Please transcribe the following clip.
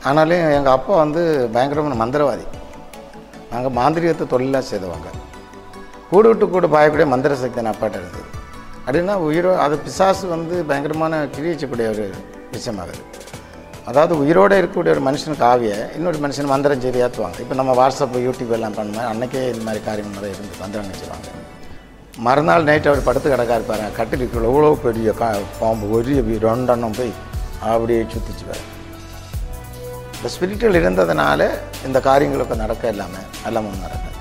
ஆனாலும் எங்கள் அப்பா வந்து பயங்கரமான மந்திரவாதி நாங்கள் மாந்திரிகத்தை தொழிலாக செய்தவங்க கூடு விட்டு கூட பாயக்கூடிய மந்திர சக்தி என் அப்பாட்ட இருந்தது அப்படின்னா உயிரோ அது பிசாசு வந்து பயங்கரமான கிழிச்சக்கூடிய ஒரு விஷயமாகுது அதாவது உயிரோடு இருக்கக்கூடிய ஒரு மனுஷனுக்கு ஆவிய இன்னொரு மனுஷன் மந்திரம் செய்து ஏற்றுவாங்க இப்போ நம்ம வாட்ஸ்அப் யூடியூப் எல்லாம் பண்ண மாதிரி அன்னைக்கே இந்த மாதிரி காரியம் நிறைய இருந்து மந்திரம் நினச்சிருவாங்க மறுநாள் நைட் அவர் படுத்து கிடக்கா இருப்பாரு கட்டிலுக்குள்ள எவ்வளோ பெரிய கா பாம்பு ஒரு ரெண்டெண்ணம் போய் அப்படியே சுற்றிச்சுவார் இந்த ஸ்பிரிச்சுவல் இருந்ததுனால இந்த காரியங்களுக்கு நடக்க எல்லாமே எல்லாம் நடக்கும்